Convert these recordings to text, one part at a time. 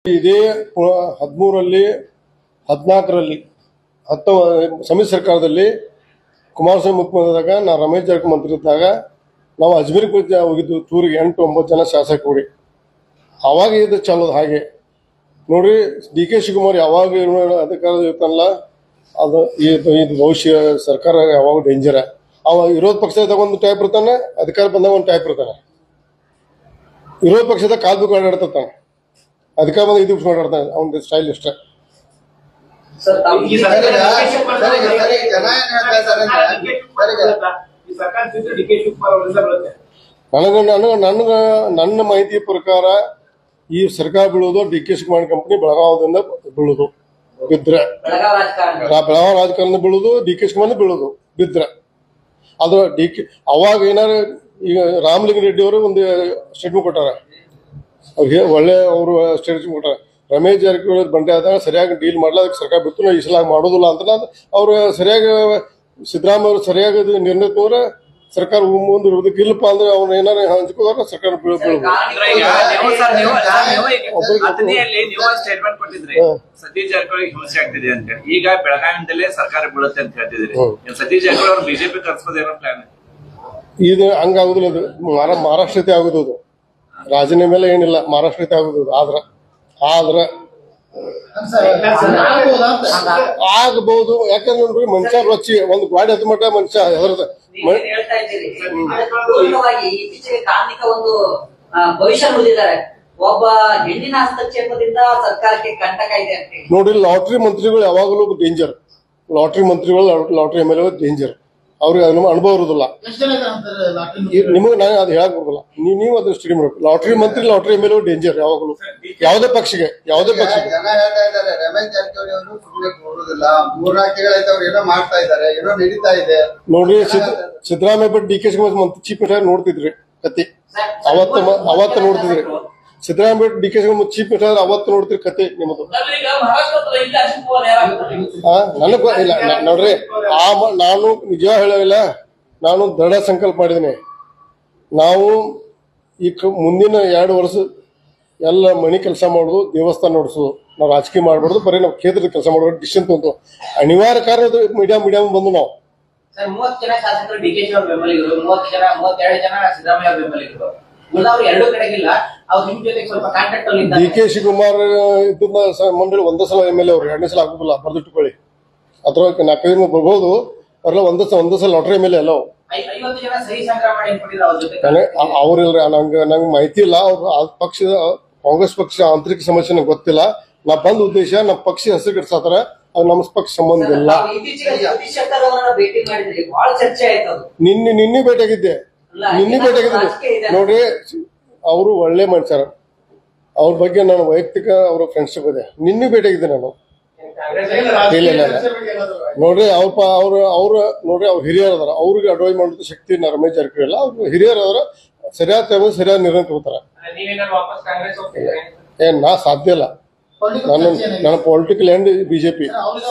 ಇದೇ ಹದಿಮೂರರಲ್ಲಿ ಹದಿನಾಲ್ಕರಲ್ಲಿ ಹತ್ತ ಸಮ್ಮಿಶ್ರ ಸರ್ಕಾರದಲ್ಲಿ ಕುಮಾರಸ್ವಾಮಿ ಮುಖ್ಯಮಂತ್ರಿದಾಗ ನಾ ರಮೇಶ್ ಜಾರಕಿಹೊಳಿ ಮಂತ್ರಿ ಇದ್ದಾಗ ನಾವು ಅಜ್ಮೀರ್ ಹೋಗಿದ್ದು ಟೂರಿಗೆ ಎಂಟು ಒಂಬತ್ತು ಜನ ಶಾಸಕ ಕೂಡಿ ಅವಾಗ ಇದು ಚಲೋದು ಹಾಗೆ ನೋಡ್ರಿ ಡಿ ಕೆ ಶಿವಕುಮಾರ್ ಯಾವಾಗ ಅಧಿಕಾರ ಇರ್ತಾನಲ್ಲ ಅದು ಇದು ಇದು ಭವಿಷ್ಯ ಸರ್ಕಾರ ಯಾವಾಗ ಡೇಂಜರ್ ಅವ ವಿರೋಧ ಪಕ್ಷದಾಗ ಒಂದು ಟೈಪ್ ಇರ್ತಾನೆ ಅಧಿಕಾರ ಬಂದಾಗ ಒಂದು ಟೈಪ್ ಇರ್ತಾನೆ ವಿರೋಧ ಪಕ್ಷದ ಕಾಲ್ ಬಿಟ್ಟು ಓಡಾಡ್ತಾನೆ ಅಧಿಕಾರ ಬಂದಾಗ ಇದು ಬಿಟ್ಟು ಓಡಾಡ್ತಾನೆ ಅವನ ಸ್ಟೈಲ್ ಇಷ್ಟ ಸರ್ ತಾವು ಈ ಈ ಸರ್ಕಾರ ಸರ್ಕಾರ ಸರಿ, ಸರಿ, ಜನ ಏನ್ ಹೇಳ್ತಾ ಇದ್ದಾರೆ ಅಂದ್ರೆ, ಸರಿ, ಈ ಸರ್ಕಾರ ಸಿದ್ದು ಡಿ ಕೆ ಶಿವಕುಮಾರ್ ಅವರಿಂದ ಬರುತ್ತೆ ನನಗೆ ನನಗೆ ನನ್ನ ನನ್ನ ಮಾಹಿತಿ ಪ್ರಕಾರ ಈ ಸರ್ಕಾರ ಬೀಳೋದು ಡಿ ಕೆ ಶಿವಕುಮಾರ್ ಕಂಪನಿ ಬೆಳಗಾವದಿಂದ ಬೀಳೋದು ಬಿದ್ರೆ ಬೆಳಗಾವಿ ರಾಜಕಾರಣ ರಾ- ಬೆಳಗಾವಿ ರಾಜಕಾರಣ ಬೀಳೋದು ಡಿ ಕೆ ಶಿವಕುಮಾರ್ ಬೀಳೋದು ಬಿದ್ರೆ ಅದು ಡಿ ಕೆ ಅವಾಗ ಏನಾರ ಈಗ ರಾಮಲಿಂಗ ರೆಡ್ಡಿ ಅವರು ಒಂದು ಸ್ಟೇಟ್ಮೆಂಟ್ ಕೊಟ್ಟಾರ ಅವ್ರಿಗೆ ಒಳ್ಳೆ ಅವರು ಸ್ಟೇಟ್ಮೆಂಟ್ ಕೊಟ್ಟಾರ ರಮೇಶ್ ಜಾರಕಿಹೊಳಿ ಬಂಡೆ ಆದಾಗ ಸರಿಯಾಗಿ ಡೀಲ್ ಮಾಡಲ್ಲ ಅದಕ್ಕೆ ಸರ್ಕಾರ ಬಿಟ್ಟು ನಾವು ಈ ಸಲ ಮಾಡೋದಿಲ್ಲ ಅಂತ ನಾನು ಅವ್ರು ಸರಿಯಾಗಿ ಸಿದ್ದರಾಮಯ್ಯ ಅವರು ಸರಿಯಾಗಿ ಇದು ನಿರ್ಣಯ ತಗೊಂಡ್ರೆ ಸರ್ಕಾರ ಮುಂದೆ ಇರೋದಕ್ಕೆ ಇಲ್ಲಪ್ಪ ಅಂದ್ರೆ ಅವ್ರು ಏನಾರ ಹಂಚ್ಕೋದ್ರೆ ಸರ್ಕಾರ ಬೀಳ ಬೀಳ್ಬೋದು ಅಂದ್ರೆ ಈಗ ನೀವು ಸರ್ ನೀವು ಸರ್ ನೀವು ಈಗ ಒಬ್ರಿಗೆ- ಹತ್ತನೆಯಲ್ಲಿ ನೀವು ಸ್ಟೇಟ್ಮೆಂಟ್ ಕೊಟ್ಟಿದ್ರಿ ಹ್ಮ್. ಸತೀಶ್ ಜಾರಕಿಹೊಳಿ ಹಿಂಸೆ ಆಗ್ತಿದೆ ಅಂತ ಹೇಳಿ ಈಗ ಬೆಳಗಾವಿಯಿಂದಲೇ ಸರ್ಕಾರ ಬೀಳುತ್ತೆ ಅಂತ ಹೇಳ್ತಿದ್ರಿ ಹ್ಮ್. ನೀವು ಸತೀಶ್ ಜಾರಕಿಹೊಳಿ ಅವ್ರು ಬಿಜೆಪಿ ಕರ್ಸ್ಬೋದೇನೋ ಪ್ಲಾನ್ ಇದು ಹಂಗಾಗುದಿಲ್ಲ ಅದು ಮಹಾರಾ ಮಹಾರಾಷ್ಟ್ರತೆ ಆಗುದು ಅದು ರಾಜೀನಾಮೆ ಮೇಲೆ ಏನಿಲ್ಲ ಮಹಾರಾಷ್ಟ್ರತೆ ಆಗುದು ಅದು ಆದ್ರ ಆದ್ರ ಆಗಬಹುದು ಯಾಕಂದ್ರೆ ನೋಡ್ರಿ ಮನುಷ್ಯ ರೊಚ್ಚಿ ಒಂದು ಗಾಡಿ ಹತ್ತು ಮಟ್ಟ ಮನುಷ್ಯ ಹೆದರ್ದ ನೀವು ಏನ್ ಹೇಳ್ತಾ ಇದ್ದೀರಿ ಪೂರ್ಣವಾಗಿ ಇತ್ತೀಚೆಗೆ ಕಾರ್ಮಿಕ ಒಂದು ಆ, ಭವಿಷ್ಯ ನುಡಿದಿದ್ದಾರೆ ಒಬ್ಬ ಹೆಣ್ಣಿನ ಹಸ್ತಕ್ಷೇಪದಿಂದ ಸರ್ಕಾರಕ್ಕೆ ಕಂಟಕ ಇದೆ ಅಂತ ಹೇಳಿ ನೋಡ್ರಿ ಲಾಟ್ರಿ ಮಂತ್ರಿಗಳು ಯಾವಾಗಲೂ ಡೇಂಜರ್ ಲಾಟ್ರಿ ಮಂತ್ರಿಗಳು ಲಾಟ್ರಿ ಎಮ್ ಎಲ್ ಡೇಂಜರ್ ಅವ್ರಿಗೆ ಅನು ಅನುಭವ ಇರೋದಿಲ್ಲ ಎಷ್ಟು ಜನ ಇದ್ದಾರೆ ಅಂತಾರೆ ಲಾಟ್ರಿ ಈ- ನಿಮಗೆ ನಾನು ಅದು ಹೇಳಕ್ ಬರೋಲ್ಲ ನೀವು ನೀವು ಅದನ್ನ ಸ್ಟಡಿ ಮಾಡ್ಬೇಕು ಲಾಟ್ರಿ ಮಂತ್ರಿ ಲಾಟ್ರಿ ಎಮ್ ಎಲ್ ಡೇಂಜರ್ ಯಾವಾಗಲೂ ಯಾವುದೇ ಪಕ್ಷಕ್ಕೆ ಯಾವುದೇ ಪಕ್ಷಕ್ಕೆ ಜನ ಹೇಳ್ತಾ ಇದ್ದಾರೆ ರಮೇಶ್ ಜಾರಕಿಹೊಳಿ ಅವರು ಸುಮ್ಮನೆ ಕೊಡುದಿಲ್ಲ ಮೂರ್ನಾಲ್ಕು ತಿಂಗಳಾಯ್ತು ಅವ್ರು ಏನೋ ಮಾಡ್ತಾ ಇದ್ದಾರೆ ಏನೋ ನಡೀತಾ ಇದೆ ನೋಡ್ರಿ ಸಿದ್ದ ಸಿದ್ದರಾಮಯ್ಯ ಬಿಟ್ಟು ಡಿ ಕೆ ಶಿವಕುಮಾರ್ ಮಂತ್ರಿ ಚೀಫ್ ಮಿನಿಸ್ಟರ್ ನೋಡ್ತಿದ್ರಿ ಕತ್ತಿ ಅವತ್ತ ಮ- ಅವತ್ತ ನೋಡ್ತಿದ್ರಿ ಸಿದ್ದರಾಮಯ್ಯ ಬಿಟ್ಟು D K Shivakumar chief minister ಅವತ್ತು ನೋಡ್ತಿರಿ ಕತೆ ನಿಮ್ಮದು ಈಗ ಮಹಾರಾಷ್ಟ್ರದ ಇಲ್ಲಿ ಅಜಿತ್ ಪವಾರ್ ಯಾರಾಗ್ತಾರೆ ಆ, ನನಗ್ ಗೊ- ಇಲ್ಲ ನ- ನೋಡ್ರಿ ಆ ಮ- ನಾನು ನಿಜ ಹೇಳೋದಿಲ್ಲ ನಾನು ದೃಢ ಸಂಕಲ್ಪ ಮಾಡಿದ್ದೀನಿ ನಾವು ಈ ಕ- ಮುಂದಿನ ಎರಡು ವರ್ಷ ಎಲ್ಲ ಮನಿ ಕೆಲಸ ಮಾಡೋದು ದೇವಸ್ಥಾನ ನೋಡಿಸೋದು ನಾವು ರಾಜಕೀಯ ಮಾಡಬಾರ್ದು ಬರೀ ನಾವು ಕ್ಷೇತ್ರದ ಕೆಲಸ ಮಾಡೋದು ಡಿಸಿಷನ್ ತೊಗೊಂಡು ಅನಿವಾರ್ಯ ಕಾರಣ ಮೀಡಿಯಾ ಮೀಡಿಯಾ ಬಂದು ನಾವು ಸರ್ ಮೂವತ್ತು ಜನ ಶಾಸಕರು ಡಿ ಕೆ ಶಿ ಅವ್ರ ಬೆಂಬಲಿಗರು ಮೂವತ್ತು ಜನ ಮೂವತ್ತೆರಡು ಜನ ಸಿದ್ದರಾಮಯ್ಯ ಅವ್ರ ಬೆಂಬಲಿಗರು ಉಳಿದವ್ರು ಎರಡು ಕಡೆಗಿಲ್ಲ ಅವ್ರು ನಿಮ್ ಜೊತೆಗೆ ಸ್ವಲ್ಪ ಕಾಂಟ್ಯಾಕ್ಟ್ ಅಲ್ಲಿ ಡಿ ಇದ್ದಾರೆ ಕೆ ಶಿವಕುಮಾರ್ ಇದನ್ನ ಸ- ಮಂಡಳಿ ಒಂದೇ ಸಲ ಎಮ್ ಎಲ್ ಎ ಅವ್ರು ಎರಡನೇ ಸಲ ಆಗುದಿಲ್ಲ ಬರ್ದಿಟ್ಕೊಳ್ಳಿ ಅಥವಾ ನಾಲ್ಕೈದು ಮಂದಿ ಬರ್ಬೋದು ಅವರೆಲ್ಲ ಒಂದೇ ಸಲ ಒಂದೇ ಸಲ ಲಾಟ್ರಿ ಎಮ್ ಎಲ್ ಎ ಅಲ್ಲ ಅವು. ಐ- ಐವತ್ತು ಜನ ಸಹಿ ಸಂಗ್ರಹ ಮಾಡಿ ಕೊಟ್ಟಿದ್ರು ಅವ್ರ ಜೊತೆ ನನಗೆ ಅವ್ರಿಲ್ರಿ ನಂಗೆ ನಂಗೆ ಮಾಹಿತಿ ಇಲ್ಲ ಅವ್ರು ಆ ಪಕ್ಷದ ಕಾಂಗ್ರೆಸ್ ಪಕ್ಷ ಆಂತರಿಕ ಸಮಸ್ಯೆ ನಂಗೆ ಗೊತ್ತಿಲ್ಲ ನಾ ಬಂದ ಉದ್ದೇಶ ನಮ್ಮ ಪಕ್ಷ ಹೆಸರು ಕೆಡ್ಸಾತಾರ ಅದು ನಮ್ಮ ಪಕ್ಷ ಸಂಬಂಧ ಇಲ್ಲ ನಾವು ಇತ್ತೀಚೆಗೆ ಜಗದೀಶ್ ಶೆಟ್ಟರ್ ಅವರನ್ನ ಭೇಟಿ ಮಾಡಿದ್ರಿ ಬಹಳ ಚರ್ಚೆ ಆಯ್ತು ಅದು ನಿನ್ನೆ ನಿನ್ನೆ ಭೇಟಿಯಾಗಿದ್ದೆ ಅಲ್ಲ, ನಿನ್ನೆ ಏನಾದ್ರು ಭೇಟಿಯಾಗಿದ್ದೆ ರಾಜಕೀಯ ಇದೆ. ನೋಡ್ರಿ ಅವರು ಒಳ್ಳೆ ಮನುಷ್ಯರ ಅವ್ರ ಬಗ್ಗೆ ನಾನು ವೈಯಕ್ತಿಕ ಅವ್ರ ಫ್ರೆಂಡ್ಶಿಪ್ ಇದೆ ನಿನ್ನೆ ಭೇಟಿಯಾಗಿದ್ದೆ ನಾನು ಇಲ್ಲ ಇಲ್ಲ ಇಲ್ಲ ನೋಡ್ರಿ ಅವ್ರ ಪ- ಅವ್ರ ಅವ್ರ ನೋಡ್ರಿ ಅವ್ರು ಹಿರಿಯರ್ ಅದಾರ ಅವ್ರಿಗೆ ಅಡ್ವೈಸ್ ಮಾಡೋದು ಶಕ್ತಿ ನ- ರಮೇಶ್ ಜಾರಕಿಹೊಳಿ ಇಲ್ಲ ಅವ್ರು ಹಿರಿಯರ್ ಅದಾರ ಸರಿಯಾದ ಟೈಮ್ ಸರಿಯಾದ ನಿರ್ಣಯ ತಗೋತಾರ ನೀವೇನಾದ್ರು ವಾಪಸ್ ಕಾಂಗ್ರೆಸ್ ಹೋಗ್ತಿದ್ರೆ ಏನ್ ನಾ ಸಾಧ್ಯ ಇಲ್ಲ ನಾನು ನನ್ನ ಪೊಲಿಟಿಕಲ್ ಎಂಡ್ ಬಿಜೆಪಿ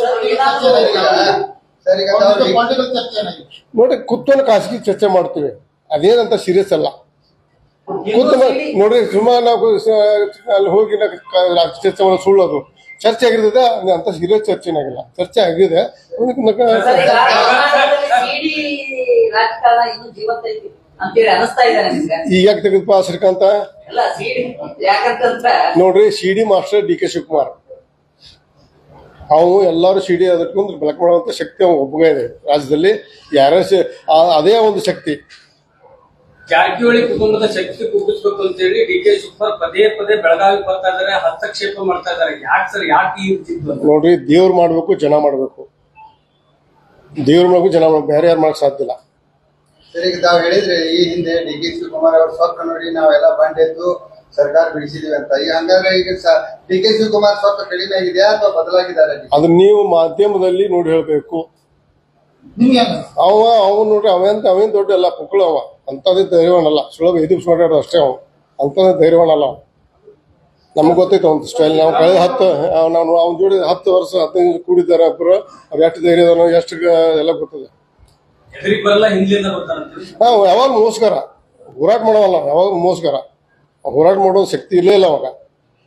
ಸರ್ ಈಗ ತಾವು ಪೊಲಿಟಿಕಲ್ ಚರ್ಚೆ ಏನಾಗಿದೆ ನೋಡ್ರಿ ಕುತ್ಕೊಂಡು ಖಾಸಗಿ ಚರ್ಚೆ ಮಾಡ್ತೀವಿ ಅದೇನಂತ ಸೀರಿಯಸ್ ಅಲ್ಲ ಕೂತ್ ನೋಡ್ರಿ ಸುಮಾರು ನಾವು ಸ- ಅಲ್ಲಿ ಹೋಗಿ ನಾ ಕ- ರಾಜಕೀಯ ಚರ್ಚೆ ಮಾಡೋದು ಸುಳ್ಳು ಅದು ಚರ್ಚೆ ಆಗಿರ್ತದೆ ಅದು ಅಂತ ಸೀರಿಯಸ್ ಚರ್ಚೆ ಏನಾಗಿಲ್ಲ ಚರ್ಚೆ ಆಗಿದೆ ಅದಕ್ಕೆ ನಕ- ಸರ್, ಈಗ ಕರ್ನಾಟಕದಲ್ಲಿ ಸಿಡಿ ರಾಜಕಾರಣ ಇನ್ನೂ ಜೀವಂತ ಐತಿ ಅಂತೇಳಿ ಅನಿಸ್ತಾ ಇದೆ ನಿಮ್ಗೆ ಈಗ ಯಾಕೆ ತೆಗೆದಪ್ಪ ಶ್ರೀಕಾಂತ ಎಲ್ಲ ಸಿಡಿ ಯಾಕಂತಂದ್ರೆ ನೋಡ್ರಿ C D master D K Shivakumar ಅವು ಎಲ್ಲರೂ ಸಿ ಡಿ ಅದಕ್ಕೊಂದು ಬೆಳಕು ಮಾಡುವಂತ ಶಕ್ತಿ ಅವ್ನು ಒಬ್ಬಗ ಇದೆ ರಾಜ್ಯದಲ್ಲಿ ಯಾರ್ಯಾರ ಶ- ಆ- ಅದೇ ಒಂದು ಶಕ್ತಿ ಜಾರಕಿಹೊಳಿ ಕುಟುಂಬದ ಶಕ್ತಿ ಕುಗ್ಗಿಸ್ಬೇಕು ಅಂತ ಹೇಳಿ ಡಿ ಕೆ ಶಿವಕುಮಾರ್ ಪದೇ ಪದೇ ಬೆಳಗಾವಿ ಬರ್ತಾ ಇದಾರೆ ಹಸ್ತಕ್ಷೇಪ ಮಾಡ್ತಾ ಇದಾರೆ ಯಾಕೆ ಸರ್ ಯಾಕೆ ಈ ಜಿದ್ದು ಅಂತ? ನೋಡ್ರಿ ದೇವ್ರು ಮಾಡ್ಬೇಕು ಜನ ಮಾಡ್ಬೇಕು ದೇವ್ರು ಮಾಡ್ಬೇಕು ಜನ ಮಾಡ್ಬೇಕು ಬೇರೆ ಯಾರು ಮಾಡಕ್ ಸಾಧ್ಯ ಇಲ್ಲ ಸರ್ ಈಗ ತಾವು ಹೇಳಿದ್ರೆ ಈ ಹಿಂದೆ ಡಿ ಕೆ ಶಿವಕುಮಾರ್ ಅವ್ರ ಸ್ವಪ್ನ ನೋಡಿ ನಾವೆಲ್ಲ ಬಂಡೆದ್ದು ಸರ್ಕಾರ ಬಿಡಿಸಿದೀವಿ ಅಂತ ಈಗ ಹಂಗಾದ್ರೆ ಈಗ ಡಿ ಕೆ ಶಿವಕುಮಾರ್ ಸ್ವಲ್ಪ ಕಡಿಮೆ ಆಗಿದೆಯಾ ಅಥವಾ ಬದಲಾಗಿದ್ದಾರೆ ಅದನ್ನ ನೀವು ಮಾಧ್ಯಮದಲ್ಲಿ ನೋಡಿ ಹೇಳ್ಬೇಕು ನಿಮ್ಗೆ ಹೆಂಗ ಅವ ಅವನ್ ನೋಡ್ರಿ ಅವೇಂತ ಅವೇನ್ ದೊಡ್ಡ ಅಲ್ಲ ಪುಕ್ಕಳು ಅವ ಅಂತದೇ ಧೈರ್ಯವನಲ್ಲ ಸುಲಭ ಎದುರಿಸಿ ಮಾತಾಡೋದು ಅಷ್ಟೇ ಅವ ಅಂತದೇ ಧೈರ್ಯವನಲ್ಲ ಅವ ನಮ್ಗೆ ಗೊತ್ತೈತೆ ಅವ್ನ ಸ್ಟೈಲ್ ನಾವು ಕಳೆದ ಹತ್ತು ಅವ್ ನಾವು ಅವ್ನ ಜೋಡಿ ಹತ್ತು ವರ್ಷ ಹದಿನೈದು ಕೂಡಿದ್ದಾರೆ ಒಬ್ಬರು ಅವ್ರು ಎಷ್ಟು ಧೈರ್ಯ ಅದಾನೋ ಎಷ್ಟು ಗ- ಎಲ್ಲ ಗೊತ್ತದೆ ಎದುರಿಗೆ ಬರಲ್ಲ ಹಿಂದ್ಲಿಂದ ಬರ್ತಾರಂತೀವಿ ನಾವು ಯಾವಾಗ ಮೋಸ್ಕರ ಹೋರಾಟ ಮಾಡೋವಲ್ಲ ಯಾವಾಗ ಮೋಸ್ಕರ ಹೋರಾಟ ಮಾಡೋ ಶಕ್ತಿ ಇಲ್ಲೇ ಇಲ್ಲ ಅವಾಗ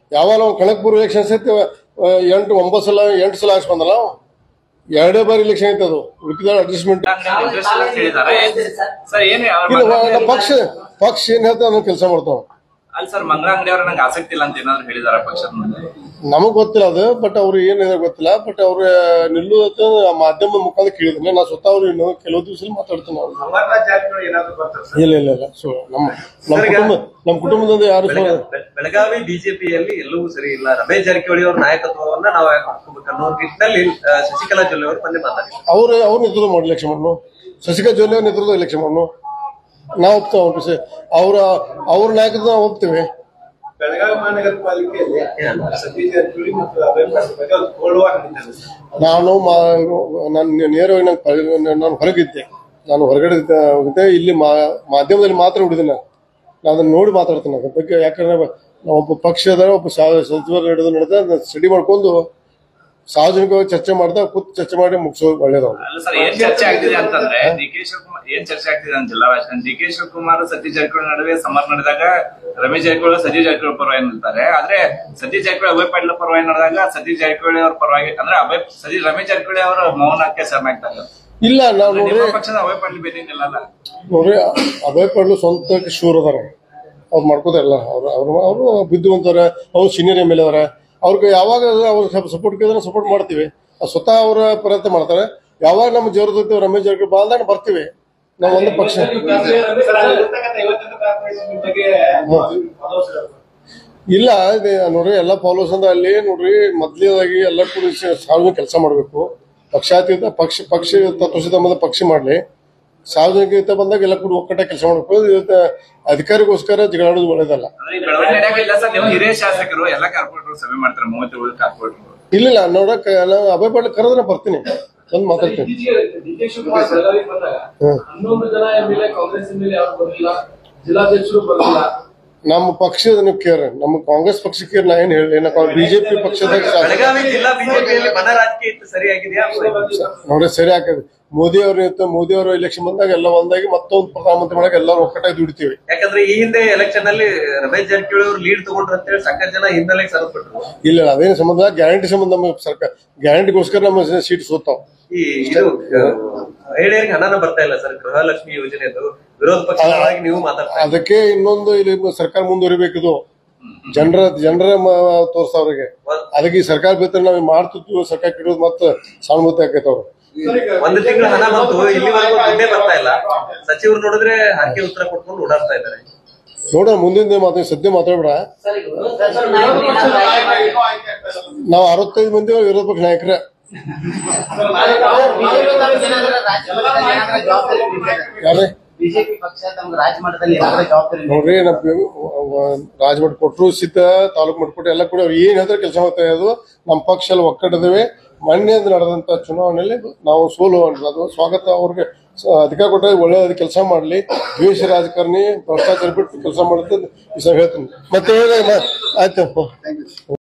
ಯಾವಾಗ ನಾವು ಕನಕಪುರ ಎಲೆಕ್ಷನ್ ಸಹಿತ ಆ, ಎಂಟು ಒಂಬತ್ತು ಸಲ ಎಂಟು ಸಲ ಹಾಕ್ಸ್ಕೊಂಡಲ್ಲ ನಾವು. ಎರಡೇ ಬಾರಿ ಎಲೆಕ್ಷನ್ ಐತೆ ಅದು ಉಳಿದ ಅಡ್ಜಸ್ಟ್ಮೆಂಟ್ ಇಂಟ್ರೆಸ್ಟ್ ಇಲ್ಲ ಅಂತ ಹೇಳಿದಾರೆ ಸರ್ ಏನ್ ಅವ್ರ ಇಲ್ಲ ಮಂಗಳ ನಮ್ಮ ಪಕ್ಷ ಪಕ್ಷ ಏನ್ ಹೇಳ್ತಾ ನಾವು ಕೆಲಸ ಮಾಡ್ತಾವ ಅಲ್ಲಿ ಸರ್ ಮಂಗಳ ಅಂಗಡಿ ಅವ್ರ ನಂಗೆ ಆಸಕ್ತಿ ಇಲ್ಲ ಅಂತ ಏನಾದ್ರು ಹೇಳಿದಾರ ಪಕ್ಷದ ಮೇಲೆ ನಮಗ್ ಗೊತ್ತಿಲ್ಲ ಅದು ಬಟ್ ಅವ್ರು ಏನಿದೆ ಗೊತ್ತಿಲ್ಲ ಬಟ್ ಅವ್ರ ನಿಲ್ಲುತ್ತ ಮಾಧ್ಯಮದ ಮುಖಾಂತರ ಕೇಳಿದ್ರೆ ನಾ ಸ್ವತಃ ಅವ್ರು ಇನ್ನು ಕೆಲವು ದಿವಸ ಮಾತಾಡ್ತೀನಿ ಅವ್ರು ಅಮರ್ನಾಥ್ ಜಾರಕಿಹೊಳಿ ಏನಾದ್ರು ಬರ್ತಾರೆ ಇಲ್ಲ ಇಲ್ಲ ಇಲ್ಲ ಸೊ ನಮ್ಮ ನಮ್ಮ ಕುಟುಂಬ ನಮ್ಮ ಕುಟುಂಬದಿಂದ ಯಾರು ಸೊ- ಬೆಳಗ- ಬೆಳಗಾವಿ ಬಿಜೆಪಿಯಲ್ಲಿ ಎಲ್ಲವೂ ಸರಿ ಇಲ್ಲ ರಮೇಶ್ ಜಾರಕಿಹೊಳಿ ಅವರ ನಾಯಕತ್ವವನ್ನ ನಾವು ಯಾಕೆ ಹಾಕೋಬೇಕು ಅನ್ನೋ ನಿಟ್ಟಿನಲ್ಲಿ ಆ, ಶಶಿಕಲಾ ಜೊಲ್ಲೆ ಅವರು ಮೊನ್ನೆ ಮಾತಾಡಿದ್ರು ಅವ್ರು ಅವ್ರ ನೇತೃತ್ವ ಮಾಡಿ ಎಲೆಕ್ಷನ್ ಮಾಡೋಣ ಶಶಿಕಲಾ ಜೊಲ್ಲೆ ಅವ್ರ ನೇತೃತ್ವ ಎಲೆಕ್ಷನ್ ಮಾಡೋಣ ನಾವು ಒಪ್ತೇವೆ ಅವ್ರ ವಿಷಯ ಅವ್ರ ಅವ್ರ ನಾಯಕತ್ವ ನಾವು ಒಪ್ತೇವೆ ಬೆಳಗಾವಿ ಮಹಾನಗರ ಪಾಲಿಕೆಯಲ್ಲಿ ಸತೀಶ್ ಜಾರಕಿಹೊಳಿ ಮತ್ತು ಅಭಯ್ ಪಾಟೀಲ್ ಬಗ್ಗೆ ಒಂದು ಕೋಲ್ಡ್ ನಡೀತದೆ ಸರ್ ನಾನು ಮಾ- ನಾನು ನೇರವಾಗಿ ನಾನು ಪ- ನಾನು ಹೊರಗಿದ್ದೆ ನಾನು ಹೊರಗಡೆ ಇದ್ದ- ಹೋಗಿದ್ದೆ ಇಲ್ಲಿ ಮಾ- ಮಾಧ್ಯಮದಲ್ಲಿ ಮಾತ್ರ ಉಳಿದೆ ನಾನು ನಾನು ಅದನ್ನ ನೋಡಿ ಮಾತಾಡ್ತೀನಿ ಅದ್ರ ಬಗ್ಗೆ ಯಾಕಂದ್ರೆ ನಾವು ಒಬ್ಬ ಪಕ್ಷದ ಒಬ್ಬ ಸಾ- ಸಚಿವರು ನಡೆದು ನಡೆದ ಸ್ಟಡಿ ಮಾಡ್ಕೊಂಡು ಸಾರ್ವಜನಿಕವಾಗಿ ಚರ್ಚೆ ಮಾಡ್ತಾ ಕೂತ್ ಚರ್ಚೆ ಮಾಡಿ ಮುಗಿಸೋದು ಒಳ್ಳೇದು ಅಲ್ಲ ಸರ್ ಏನ್ ಚರ್ಚೆ ಆಗ್ತಿದೆ ಅಂತಂದ್ರೆ ಡಿ ಕೆ ಶಿವಕುಮಾರ್ ಏನ್ ಚರ್ಚೆ ಆಗ್ತಿದೆ ಅಂತ ಜಿಲ್ಲಾ ಡಿ ಕೆ ಶಿವಕುಮಾರ್ ಸತೀಶ್ ಜಾರಕಿಹೊಳಿ ನಡುವೆ ಸಮರ್ ನಡೆದಾಗ ರಮೇಶ್ ಜಾರಕಿಹೊಳಿ ಸತೀಶ್ ಜಾರಕಿಹೊಳಿ ಪರವಾಗಿ ನಿಲ್ತಾರೆ ಆದ್ರೆ ಸತೀಶ್ ಜಾರಕಿಹೊಳಿ ಅಭಯ್ ಪಾಟೀಲ್ ಪರವಾಗಿ ನಡೆದಾಗ ಸತೀಶ್ ಜಾರಕಿಹೊಳಿ ಅವ್ರ ಪರವಾಗಿ ಅಂದ್ರೆ ಅಭಯ್ ಸತೀಶ್ ರಮೇಶ್ ಜಾರಕಿಹೊಳಿ ಅವರ ಮೌನಕ್ಕೆ ಶರಣಾಗ್ತಾರೆ ಇಲ್ಲ ನಾವು ನೋಡ್ರಿ ನಿಮ್ಮ ಪಕ್ಷದ ಅಭಯ್ ಪಾಟೀಲ್ ಭೇಟಿ ನಿಲ್ಲಲ್ಲ ನೋಡ್ರಿ ಅಭಯ್ ಪಾಡ್ಲು ಸ್ವಂತ ಶೂರ್ ಅದಾರ ಅವ್ರು ಮಾಡ್ಕೋತಾರಲ್ಲ ಅವ್ರು ಅವ್ರು ಅವರು ಬುದ್ಧಿವಂತರ ಅವ್ರು ಸೀನಿಯರ್ ಎಮ್ ಎಲ್ ಅದಾರ ಅವ್ರಿಗೆ ಯಾವಾಗ ಅವ್ರ ಸಪೋರ್ಟ್ ಕೇಳಿದ್ರೆ ಸಪೋರ್ಟ್ ಮಾಡ್ತೀವಿ ಅವ್ರು ಸ್ವತಃ ಅವರ ಪ್ರಯತ್ನ ಮಾಡ್ತಾರೆ ಯಾವಾಗ ನಮ್ಮ ಜೋರ ಜೊತೆ ರಮೇಶ್ ಜಾರಕಿಹೊಳಿ ಬಾಲ್ದಾಗ ಬರ್ತೀವಿ ನಾವು ಒಂದು ಪಕ್ಷ ಸರ್ ಅಲ್ಲಿ ಇರ್ತಕ್ಕಂಥ ಐವತ್ತೊಂದು ಕಾರ್ಪೊರೇಷನ್ ಬಗ್ಗೆ ಆಲೋಚನೆ ಇಲ್ಲ ಇದೆ ನೋಡ್ರಿ ಎಲ್ಲ ಫಾಲೋಸ್ ಅಂದ್ರೆ ಅಲ್ಲಿ ನೋಡ್ರಿ ಮೊದ್ಲೇದಾಗಿ ಎಲ್ಲ ಕೂಡ ಸಾರ್ವಜನಿಕ ಕೆಲಸ ಮಾಡಬೇಕು ಪಕ್ಷಾತೀತ ಪಕ್ಷ ಪಕ್ಷ ತತ್ವಸಿತ ಸಂಬಂಧ ಪಕ್ಷ ಮಾಡ್ಲಿ ಸಾರ್ವಜನಿಕ ಬಂದಾಗ ಎಲ್ಲ ಕೂಡ ಒಕ್ಕಟ್ಟ ಕೆಲಸ ಮಾಡಬೇಕು ಇವತ್ತು ಅಧಿಕಾರಿಗೋಸ್ಕರ ಜಗಳಾಡೋದು ಒಳ್ಳೇದಲ್ಲ ಅಂದ್ರೆ ಈ ಬೆಳವಣಿಗೆ ನಡೆಯಾಗಿಲ್ಲ ಸರ್ ನೀವು ಹಿರಿಯ ಶಾಸಕರು ಎಲ್ಲ ಕಾರ್ಪೊರೇಟರ್ ಸಭೆ ಮಾಡ್ತಾರೆ ಮೂವತ್ತೇಳು ಕಾರ್ಪೊರೇಟರ್ ಇಲ್ಲ ನೋಡಕ್ ನಾನು ಅಭಯ ಪಾಟೀಲ್ ಕರೆದ್ರೆ ಬರ್ತೀನಿ ಬಂದು ಮಾತಾಡ್ತೀನಿ ಇತ್ತೀಚೆಗೆ ಡಿ ಕೆ ಶಿವಕುಮಾರ್ ಬೆಳಗಾವಿಗೆ ಬಂದಾಗ ಹ್ಮ್. ಹನ್ನೊಂದು ಜನ M L A Congress M L ಯಾರು ಬರಲಿಲ್ಲ ಜಿಲ್ಲಾಧ್ಯಕ್ಷರು ಬರಲಿಲ್ಲ ನಮ್ಮ ಪಕ್ಷದ ನೀವು ಕೇರ್ ನಮ್ಮ ಕಾಂಗ್ರೆಸ್ ಪಕ್ಷಕ್ಕೆ ನಾ ಏನ್ ಹೇಳಿ ನಾವು ಬಿಜೆಪಿ ಪಕ್ಷದಾಗ ಶಾ- ಬೆಳಗಾವಿ ಜಿಲ್ಲಾ ಬಿಜೆಪಿಯಲ್ಲಿ ಮನ ರಾಜಕೀಯ ಇತ್ತು ಸರಿಯಾಗಿದೆಯಾ ನೋಡ್ರಿ ಸರಿ ಹಾಕದು ಮೋದಿ ಅವ್ರ ಇತ್ತು ಮೋದಿ ಅವರು ಎಲೆಕ್ಷನ್ ಬಂದಾಗ ಎಲ್ಲ ಒಂದಾಗಿ ಮತ್ತೊಂದು ಪ್ರಧಾನಮಂತ್ರಿ ಮಾಡಕ್ಕೆ ಎಲ್ಲರೂ ಒಕ್ಕಟ್ಟಾಗಿ ದುಡಿತೀವಿ ಯಾಕಂದ್ರೆ ಈ ಹಿಂದೆ ಎಲೆಕ್ಷನ್ ಅಲ್ಲಿ ರಮೇಶ್ ಜಾರಕಿಹೊಳಿ ಅವರು ಲೀಡ್ ತಗೊಂಡ್ರು ಅಂತೇಳಿ ಸಾಕಷ್ಟು ಜನ ಹಿನ್ನೆಲೆಗೆ ಸರಿಪಟ್ರು ಇಲ್ಲ ಅದೇನು ಸಂಬಂಧ ಗ್ಯಾರಂಟಿ ಸಂಬಂಧ ನಮ್ಮ ಸರ್ಕಾರ ಗ್ಯಾರಂಟಿಗೋಸ್ಕರ ನಮ್ಮ ಸೀಟ್ ಸೋತಾವ್ ಈ ಇದು ಮಹಿಳೆಯರಿಗೆ ಹಣನ ಬರ್ತಾ ಇಲ್ಲ ಸರ್ ಗೃಹಲಕ್ಷ್ಮಿ ಯೋಜನೆದು ವಿರೋಧ ಪಕ್ಷದೊಳಗೆ ನೀವು ಮಾತಾಡ್ತಾ ಅದಕ್ಕೆ ಇನ್ನೊಂದು ಇಲ್ಲಿ ಸರ್ಕಾರ ಮುಂದುವರಿಬೇಕಿದು ಜನರ ಜನರ ತೋರ್ಸವ್ರಿಗೆ ಅದಕ್ಕೆ ಈ ಸರ್ಕಾರ ಬೇತಾರೆ ನಾವು ಮಾಡ್ತಿದ್ವಿ ಸರ್ಕಾರ ಕಿಡೋದು ಮತ್ತೆ ಸಾನುಭೂತಿ ಆಕೈತೆ ಅವ್ರು ಒಂದು ತಿಂಗಳ ಹಣ ಬಂತು ಇಲ್ಲಿವರೆಗೂ ದುಡ್ಡೇ ಬರ್ತಾ ಇಲ್ಲ ಸಚಿವರು ನೋಡಿದ್ರೆ ಹಾಕಿ ಉತ್ತರ ಕೊಟ್ಕೊಂಡು ಓಡಾಡ್ತಾ ಇದ್ದಾರೆ ನೋಡೋಣ ಮುಂದಿನ ಮಾತು ಸದ್ಯ ಮಾತಾಡ್ಬೇಡ ಸರ್ ಈಗ ವಿರೋಧ ಪಕ್ಷದ ನಾಯಕರು ಏನಾದ್ರು ಆಯ್ಕೆ ಮಾಡಿ- ನಾವು ಅರವತ್ತೈದು ಮಂದಿ ವಿರೋಧ ಪಕ್ಷ ನಾಯಕರೇ ಯಾರೇ ಬಿಜೆಪಿ ಪಕ್ಷ ತಮ್ಗೆ ರಾಜ್ಯ ಮಟ್ಟದಲ್ಲಿ ಏನಾದ್ರು ಜವಾಬ್ದಾರಿ ನೋಡ್ರಿ ನಮ್ಮ ರಾಜಮಠ ಕೊಟ್ಟರು ಸಿದ್ಧ ತಾಲೂಕು ಮಟ್ಟ ಕೊಟ್ಟು ಎಲ್ಲ ಕೂಡ ಅವ್ರು ಏನ್ ಹೇಳ್ತಾರೆ ಕೆಲಸ ಮಾಡ್ತಾ ಇರೋದು ನಮ್ಮ ಪಕ್ಷ ಎಲ್ಲ ಒಕ್ಕಟ್ಟಿದ್ದೇವೆ ಮೊನ್ನೆ ನಡೆದಂತ ಚುನಾವಣೆಯಲ್ಲಿ ನಾವು ಸೋಲು ಅದು ಸ್ವಾಗತ ಅವ್ರಿಗೆ ಸ- ಅಧಿಕಾರ ಕೊಟ್ಟ ಒಳ್ಳೆ ಕೆಲಸ ಮಾಡಲಿ ದ್ವೇಷ ರಾಜಕಾರಣಿ ಭ್ರಷ್ಟಾಚಾರ ಬಿಟ್ಟು ಕೆಲಸ ಮಾಡುತ್ತೆ ಈ ಸಲ ಹೇಳ್ತೀನಿ ಮತ್ತೆ ಆಯ್ತು